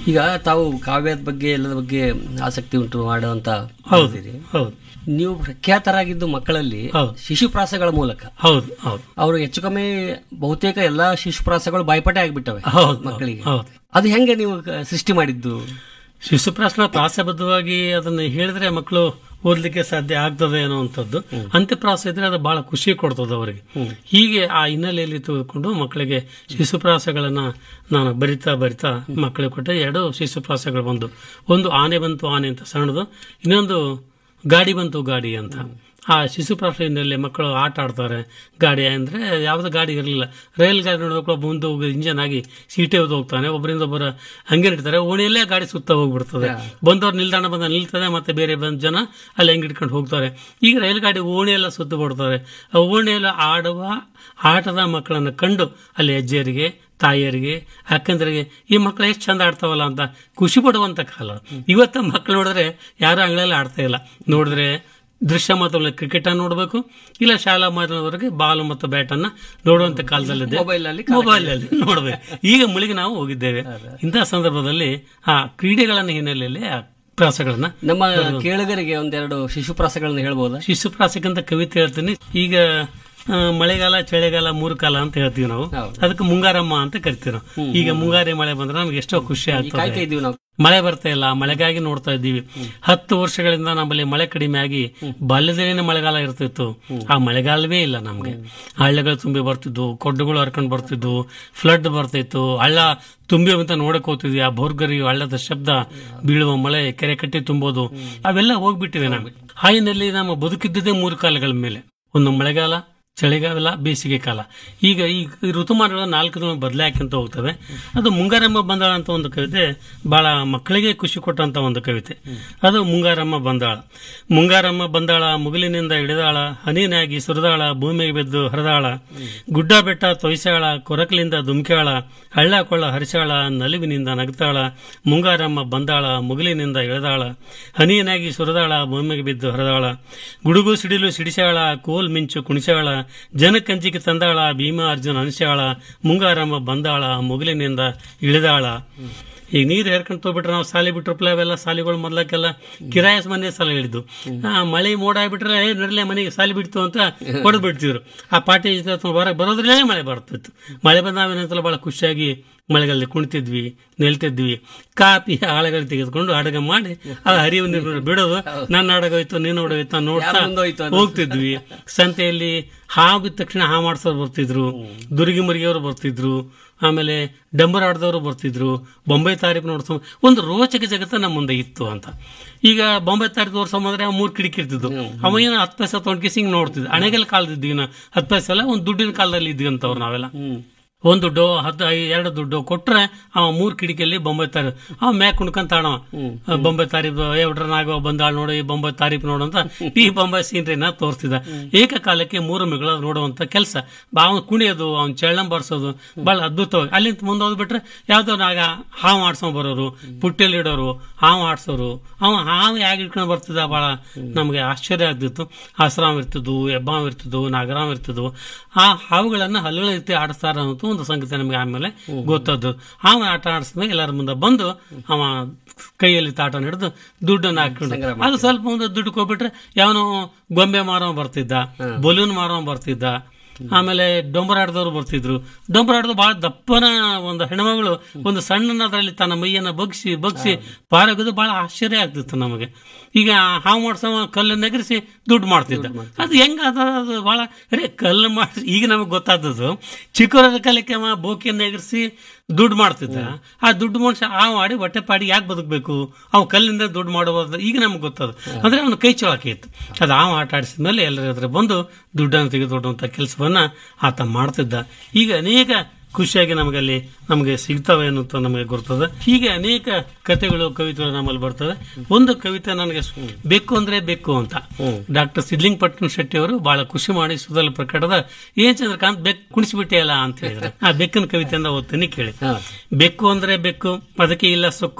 ಈಗ ತಾವು ಕಾವ್ಯದ ಬಗ್ಗೆ ಎಲ್ಲದ ಬಗ್ಗೆ ಆಸಕ್ತಿ ಉಂಟು ಮಾಡುವಂತ ಹೌದು ಇದ್ದೀರಿ. ಹೌದು ನೀವು ಪ್ರಖ್ಯಾತರಾಗಿದ್ದು ಮಕ್ಕಳಲ್ಲಿ ಹೌದು. ಶಿಶುಪ್ರಾಸಗಳ ಮೂಲಕ ಹೌದು ಹೌದು ಅವರು ಹೆಚ್ಚು ಕಮ್ಮಿ ಬಹುತೇಕ ಎಲ್ಲಾ ಶಿಶುಪ್ರಾಸಗಳು ಬಾಯ್ಪಾಠ ಆಗ್ಬಿಟ್ಟವೆ ಹೌದು ಮಕ್ಕಳಿಗೆ ಹೌದು ಅದು ಹೆಂಗೆ ನೀವು ಕ- ಸೃಷ್ಟಿ ಮಾಡಿದ್ದು ಶಿಶುಪ್ರಾಸನ ಪ್ರಾಸಬದ್ಧವಾಗಿ ಅದನ್ನು ಹೇಳಿದ್ರೆ ಮಕ್ಕಳು ಓದಲಿಕ್ಕೆ ಸಾಧ್ಯ ಆಗ್ತದೆ ಅನ್ನುವಂಥದ್ದು ಅಂತ್ಯಪ್ರಾಸ ಇದ್ರೆ ಅದು ಬಹಳ ಖುಷಿ ಕೊಡ್ತದೆ ಅವರಿಗೆ ಹೀಗೆ ಆ ಹಿನ್ನೆಲೆಯಲ್ಲಿ ತೆಗೆದುಕೊಂಡು ಮಕ್ಕಳಿಗೆ ಶಿಶುಪ್ರಾಸಗಳನ್ನ ನಾನು ಬರಿತಾ ಬರಿತಾ ಮಕ್ಕಳಿಗೆ ಕೊಟ್ಟೆ ಎರಡು ಶಿಶುಪ್ರಾಸಗಳು ಬಂದು ಒಂದು ಆನೆ ಬಂತು ಆನೆ ಅಂತ ಸಣ್ಣದು ಇನ್ನೊಂದು ಗಾಡಿ ಬಂತು ಗಾಡಿ ಅಂತ ಆ ಶಿಶುಪ್ರಾಸ ಹಿನ್ನೆಲೆ ಮಕ್ಕಳು ಆಟ ಆಡ್ತಾರೆ ಗಾಡಿ ಅಂದ್ರೆ ಯಾವ್ದು ಗಾಡಿ ಇರಲಿಲ್ಲ ರೈಲ್ ಗಾಡಿ ನೋಡ್ಬೇಕು ಒಬ್ಬ ಮುಂದೆ ಹೋಗಿ ಇಂಜನ್ ಆಗಿ ಸೀಟೆ ಹೊತ್ತು ಹೋಗ್ತಾನೆ ಒಬ್ಬರಿಂದ ಒಬ್ಬರ ಹಂಗೆ ಇಡ್ತಾರೆ ಓಣಿಯಲ್ಲೇ ಗಾಡಿ ಸುತ್ತ ಹೋಗ್ಬಿಡ್ತದೆ ಬಂದವ್ರು ನಿಲ್ದಾಣ ಬಂದ ನಿಲ್ತದೆ ಮತ್ತೆ ಬೇರೆ ಬಂದ ಜನ ಅಲ್ಲಿ ಹೆಂಗೆ ಇಟ್ಕೊಂಡು ಹೋಗ್ತಾರೆ ಈಗ ರೈಲು ಗಾಡಿ ಓಣಿಯೆಲ್ಲ ಸುತ್ತ ಬಿಡ್ತಾರೆ ಆ ಓಣಿಯೆಲ್ಲ ಆಡುವ ಆಟದ ಮಕ್ಕಳನ್ನು ಕಂಡು ಅಲ್ಲಿ ಅಜ್ಜಿಯರಿಗೆ ತಾಯಿಯರಿಗೆ ಅಕ್ಕಂದರಿಗೆ ಈ ಮಕ್ಕಳು ಎಷ್ಟು ಚಂದ ಆಡ್ತಾವಲ್ಲ ಅಂತ ಖುಷಿ ಪಡುವಂತ ಕಾಲ ಇವತ್ತ ಮಕ್ಕಳು ನೋಡಿದ್ರೆ ಯಾರು ಅಂಗಳಲ್ಲಿ ಆಡ್ತಾ ಇಲ್ಲ ನೋಡಿದ್ರೆ ದೃಶ್ಯ ಮಾತ್ರ ಕ್ರಿಕೆಟ್ ಅನ್ನು ನೋಡಬೇಕು ಇಲ್ಲ ಶಾಲಾ ಮಾಧ್ಯಮದವರೆಗೆ ಬಾಲ್ ಮತ್ತು ಬ್ಯಾಟ್ ಅನ್ನ ನೋಡುವಂತ ಕಾಲದಲ್ಲಿದೆ ಮೊಬೈಲ್ ಅಲ್ಲಿ ಮೊಬೈಲ್ ಅಲ್ಲಿ ನೋಡ್ಬೇಕು ಈಗ ಮುಳಿಗೆ ನಾವು ಹೋಗಿದ್ದೇವೆ ಇಂತಹ ಸಂದರ್ಭದಲ್ಲಿ ಆ ಕ್ರೀಡೆಗಳನ್ನ ಹಿನ್ನೆಲೆಯಲ್ಲಿ ಆ ಪ್ರಾಸಗಳನ್ನ ನಮ್ಮ ಕೇಳುಗರಿಗೆ ಒಂದೆರಡು ಶಿಶುಪ್ರಾಸಗಳನ್ನ ಹೇಳ್ಬೋದಾ ಶಿಶುಪ್ರಾಸಕ್ಕಂತ ಕವಿತೆ ಹೇಳ್ತೀನಿ ಈಗ ಆ, ಮಳೆಗಾಲ ಚಳಿಗಾಲ ಮೂರು ಕಾಲ ಅಂತ ಹೇಳ್ತೀವಿ ನಾವು ಹೌದು. ಅದಕ್ಕೆ ಮುಂಗಾರಮ್ಮ ಅಂತ ಕರಿತೀವಿ ನಾವು ಈಗ ಮುಂಗಾರಿ ಮಳೆ ಬಂದ್ರೆ ನಮ್ಗೆ ಎಷ್ಟೋ ಖುಷಿ ಕಾಯ್ತಾ ಆಗ್ತದೆ ಇದೀವಿ ನಾವು ಮಳೆ ಬರ್ತಾ ಇಲ್ಲ ಮಳೆಗಾಗಿ ನೋಡ್ತಾ ಇದ್ದೀವಿ ಹತ್ತು ವರ್ಷಗಳಿಂದ ನಮ್ಮಲ್ಲಿ ಮಳೆ ಕಡಿಮೆ ಆಗಿ ಬಾಲ್ಯದಲ್ಲಿನೇ ಮಳೆಗಾಲ ಇರ್ತಿತ್ತು ಆ ಮಳೆಗಾಲವೇ ಇಲ್ಲ ನಮ್ಗೆ ಹಳ್ಳಗಳು ತುಂಬಿ ಬರ್ತಿದ್ವು ಕೊಡ್ಡುಗಳು ಹರ್ಕೊಂಡು ಬರ್ತಿದ್ವು ಫ್ಲಡ್ ಬರ್ತಿತ್ತು ಹಳ್ಳ ತುಂಬಿ ಅಂತ ನೋಡಕ್ ಹೋಗ್ತಿದ್ವಿ ಆ ಬೋರ್ಗರಿಯು ಹಳ್ಳದ ಶಬ್ದ ಬೀಳುವ ಮಳೆ ಕೆರೆ ಕಟ್ಟಿ ತುಂಬೋದು ಅವೆಲ್ಲ ಹೋಗ್ಬಿಟ್ಟಿವೆ ನಾವು ಹಾಯಿನಲ್ಲಿ ನಮ್ಮ ಬದುಕಿದ್ದೇ ಮೂರು ಕಾಲಗಳ ಮೇಲೆ ಒಂದು ಮಳೆಗಾಲ ಚಳಿಗಾಲ ಬೇಸಿಗೆ ಕಾಲ ಈಗ ಈ ಋತುಮಾನಗಳ ನಾಲ್ಕು ದಿನ ಬದಲಾಯ್ಕೊಂತ ಹೋಗ್ತವೆ ಅದು ಮುಂಗಾರಮ್ಮ ಬಂದಾಳ ಅಂತ ಒಂದು ಕವಿತೆ ಬಹಳ ಮಕ್ಕಳಿಗೆ ಖುಷಿ ಕೊಟ್ಟಂತ ಒಂದು ಕವಿತೆ ಅದು ಮುಂಗಾರಮ್ಮ ಬಂದಾಳ ಮುಂಗಾರಮ್ಮ ಬಂದಾಳ ಮುಗಿಲಿನಿಂದ ಹಿಡಿದಾಳ ಹನಿನಾಗಿ ಸುರಿದಾಳ ಭೂಮಿಗೆ ಬಿದ್ದು ಹರಿದಾಳ ಗುಡ್ಡ ಬೆಟ್ಟ ತೊಯ್ಸಾಳ ಕೊರಕಲಿಂದ ದುಮ್ಕ್ಯಾಳ ಹಳ್ಳ ಕೊಳ್ಳ ಹರಿಸಾಳ ನಲಿವಿನಿಂದ ನಗ್ತಾಳ ಮುಂಗಾರಮ್ಮ ಬಂದಾಳ ಮುಗಿಲಿನಿಂದ ಇಳಿದಾಳ ಹನಿಯನಾಗಿ ಸುರಿದಾಳ ಭೂಮಿಗೆ ಬಿದ್ದು ಹರಿದಾಳ ಗುಡುಗು ಸಿಡಿಲು ಸಿಡಿಸಾಳ ಕೋಲ್ ಮಿಂಚು ಕುಣಿಸಾಳ ಜನಕ್ಕಂಜಿಕೆ ತಂದಾಳ ಭೀಮಾ ಅರ್ಜುನ ಅನಿಸಾಳ ಮುಂಗಾರಮ್ಮ ಬಂದಾಳ ಮುಗಿಲಿನಿಂದ ಇಳಿದಾಳ ಈಗ ನೀರು ಹೇರ್ಕೊಂಡು ತೋಗ್ಬಿಟ್ರೆ ನಾವು ಸಾಲಿ ಬಿಟ್ರಪ್ಲೆ ಅವೆಲ್ಲ ಸಾಲಿಗಳು ಮೊದ್ಲಕ್ಕೆಲ್ಲ ಕಿರಾಯಸ್ ಮನೆ ಸಾಲ ಹಿಡಿದು ಆ ಮಳೆ ಮೋಡ ಆಗ್ಬಿಟ್ರೆ ಏ ನಡಲೆ ಮನೆಗೆ ಸಾಲಿ ಬಿಡ್ತು ಅಂತ ಹೊಡೆದು ಬಿಡ್ತಿದ್ರು ಆ ಪಾಟಿ ಹೊರಗೆ ಬರೋದ್ರಲ್ಲೇ ಮಳೆ ಬರ್ತಿತ್ತು ಮಳೆ ಬಂದಾವೇನಂತಲ್ಲ ಬಹಳ ಖುಷಿಯಾಗಿ ಮಳೆಗಳಲ್ಲಿ ಕುಣಿತಿದ್ವಿ ನಿಲ್ತಿದ್ವಿ ಕಾಪಿ ಆಳೆಗಳು ತೆಗೆದುಕೊಂಡು ಅಡಗ ಮಾಡಿ ಆ ಹರಿವು ನೀರು ಬಿಡೋದು ನನ್ನ ಅಡಗ ಹೋಯ್ತು ನೀನು ಹೊಡೋಯ್ತು ಅಂತ ನೋಡ್ತಾ ಯಾರ್ ಮುಂದೆ ಹೋಯ್ತು ಅನ್ನೋ- ಹೋಗ್ತಿದ್ವಿ ಸಂತೆಯಲ್ಲಿ ಹಾವು ಬಿದ್ದ ತಕ್ಷಣ ಹಾ ಮಾಡ್ಸೋರು ಬರ್ತಿದ್ರು ದುರ್ಗಿ ಮುರುಗಿಯವರು ಬರ್ತಿದ್ರು ಆಮೇಲೆ ಡಂಬರ್ ಆಡ್ದವರು ಬರ್ತಿದ್ರು ಬೊಂಬೈ ತಾರೀಕು ನೋಡ್ಸೋ ಒಂದು ರೋಚಕ ಜಗತ್ತ ನಮ್ಮ ಮುಂದೆ ಇತ್ತು ಅಂತ ಈಗ ಬೊಂಬೈ ತಾರೀಕು ತೋರ್ಸೋಮಂದ್ರೆ ಮೂರ್ ಕಿಡಿಕಿ ಇರ್ತಿದ್ದು ಅವ ಏನೋ ಹತ್ತು ಪೈಸೆ ತೊಗೊಂಡ್ಕಿ ಹಿಂಗ್ ನೋಡ್ತಿದ್ವಿ ಅಣೆಗೆಲ್ಲ ಕಾಲದಿದ್ವಿ ನಾವು ಹತ್ತು ಪೈಸೆ ಅಲ್ಲ ಒಂದು ದುಡ್ಡಿನ ಕಾಲದಲ್ಲಿ ಇದ್ವಿ ಅಂತವ್ರು ನಾವೆಲ್ಲ ಒಂದು ದುಡ್ಡು ಹತ್ತು ಐ- ಎರಡು ದುಡ್ಡು ಕೊಟ್ರೆ ಅವ ಮೂರ್ ಕಿಡಿಕಿಯಲ್ಲಿ ಬೊಂಬೈ ತಾರಿ ಅವ ಮ್ಯಾಕ್ ಕುಣ್ಕಂತ ಆಡವ ಬೊಂಬೈ ತಾರೀಫ್ ಎವ್ರ ನಾಗವ ಬಂದಾಳ ನೋಡು ಈ ಬೊಂಬೈ ತಾರೀಫ್ ನೋಡು ಅಂತ ಈ ಬೊಂಬೈ ಸೀನ್ರಿನ ತೋರಿಸ್ತಿದ್ದ ಏಕಕಾಲಕ್ಕೆ ಮೂರು ಮಿಗಳ ನೋಡುವಂತ ಕೆಲಸ ಅವನ್ ಕುಣಿಯೋದು ಅವ್ನ್ ಚಳ್ಳಂ ಬರ್ಸೋದು ಬಹಳ ಅದ್ಭುತವಾಗಿ ಅಲ್ಲಿಂದ ಮುಂದೆ ಹೋದ್ಬಿಟ್ರೆ ಯಾವ್ದೋ ನಾಗ ಹಾವು ಆಡ್ಸ್ಕೊಂಡ್ ಬರೋರು ಪುಟ್ಟಿಯಲ್ಲಿ ಇಡೋರು ಹಾವು ಆಡ್ಸೋರು ಅವ ಹಾವು ಹೇಗೆ ಇಟ್ಕೊಂಡು ಬರ್ತಿದ್ದ ಬಹಳ ನಮಗೆ ಆಶ್ಚರ್ಯ ಆಗ್ತಿತ್ತು ಆಸರಾಮ್ ಇರ್ತಿದ್ವು ಹೆಬ್ಬಾವ್ ಇರ್ತಿದ್ವು ನಾಗರಾಮ್ ಇರ್ತಿದ್ವು ಆ ಹಾವುಗಳನ್ನ ಹಲ್ಲುಗಳ ರೀತಿ ಆಡಿಸ್ತಾರ ಅನ್ನೋದು ಒಂದು ಸಂಗತಿ ನಮಗೆ ಆಮೇಲೆ ಗೊತ್ತದ್ದು ಹಾವ ಆಟ ಆಡಿಸಿದ್ಮೇಲೆ ಎಲ್ಲರ ಮುಂದೆ ಬಂದು ಅವ ಕೈಯಲ್ಲಿ ತಾಟ ಹಿಡಿದು ದುಡ್ಡನ್ನು ಹಾಕೊಂಡು ಅದು ಸ್ವಲ್ಪ ಮುಂದೆ ದುಡ್ಡು ಹೋಗ್ಬಿಟ್ರೆ ಯಾವನೋ ಗೊಂಬೆ ಮಾರೋ ಬರ್ತಿದ್ದ ಬಲೂನ್ ಮಾರೋ ಬರ್ತಿದ್ದ ಆಮೇಲೆ ಡೊಂಬರಾಡ್ದವ್ರು ಬರ್ತಿದ್ರು ಡೊಂಬರಾಡ್ದು ಬಹಳ ದಪ್ಪನ ಒಂದು ಹೆಣ್ಮಗಳು ಒಂದು ಸಣ್ಣನದ್ರಲ್ಲಿ ತನ್ನ ಮೈಯನ್ನ ಬಗ್ಸಿ ಬಗ್ಸಿ ಪಾರಾಗೋದು ಬಹಳ ಆಶ್ಚರ್ಯ ಆಗ್ತಿತ್ತು ನಮಗೆ ಈಗ ಹಾವು ಮಾಡ್ಸವ ಕಲ್ಲು ನೆಗರಿಸಿ ದುಡ್ಡು ಮಾಡ್ತಿದ್ದ ಅದು ಹೆಂಗ ಅದು ಅದು ಬಹಳ ಅರೆ ಕಲ್ಲು ಮಾಡಿಸಿ ಈಗ ನಮಗೆ ಗೊತ್ತಾದದ್ದು ಚಿಕ್ಕವರ ಕಾಲಕ್ಕೆ ಅವ ಬೋಕಿಯನ್ನು ಎಗರಿಸಿ ದುಡ್ಡು ಮಾಡ್ತಿದ್ದ ಆ ದುಡ್ಡು ಮನುಷ್ಯ ಆ ಮಾಡಿ ಹೊಟ್ಟೆ ಪಾಡಿ ಯಾಕೆ ಬದುಕಬೇಕು ಅವ್ ಕಲ್ಲಿಂದ ದುಡ್ಡು ಮಾಡಬಹುದು ಈಗ ನಮ್ಗೆ ಗೊತ್ತದು ಅಂದ್ರೆ ಅವನ ಕೈ ಚಳಕೆ ಇತ್ತು ಅದು ಆ ಆಟ ಆಡಿಸಿದ ಮೇಲೆ ಎಲ್ಲರ ಹತ್ರ ಬಂದು ದುಡ್ಡನ್ನು ತೆಗೆದುಕೊಡುವಂತ ಕೆಲಸವನ್ನ ಆತ ಮಾಡ್ತಿದ್ದ ಈಗ ಅನೇಕ ಖುಷಿಯಾಗಿ ನಮಗಲ್ಲಿ ನಮಗೆ ಸಿಗ್ತವೆ ಅನ್ನೋದು ನಮಗೆ ಗೊತ್ತದ ಹೀಗೆ ಅನೇಕ ಕಥೆಗಳು ಕವಿತೆಗಳು ನಮ್ಮಲ್ಲಿ ಬರ್ತವೆ ಒಂದು ಕವಿತೆ ನನಗೆ ಸ್- ಬೇಕು ಅಂದ್ರೆ ಬೇಕು ಅಂತ ಡಾಕ್ಟರ್ ಸಿದ್ಲಿಂಗ್ ಪಟ್ಟಣ ಶೆಟ್ಟಿ ಅವರು ಬಹಳ ಖುಷಿ ಮಾಡಿ ಸುಧಲ್ ಪ್ರಕಟದ ಏನ್ ಚಂದ್ರಕಾಂತ್ ಬೆಕ್ ಕುಣಿಸ್ಬಿಟ್ಟಿಯಲ್ಲ ಅಂತ ಹೇಳಿದ್ರೆ ಆ ಬೆಕ್ಕನ ಕವಿತೆಯಿಂದ ಓದ್ತೀನಿ ಕೇಳಿ ಹಾ. ಬೆಕ್ಕು ಅಂದ್ರೆ ಬೆಕ್ಕು ಅದಕ್ಕೆ ಇಲ್ಲ ಸೊಕ್ಕು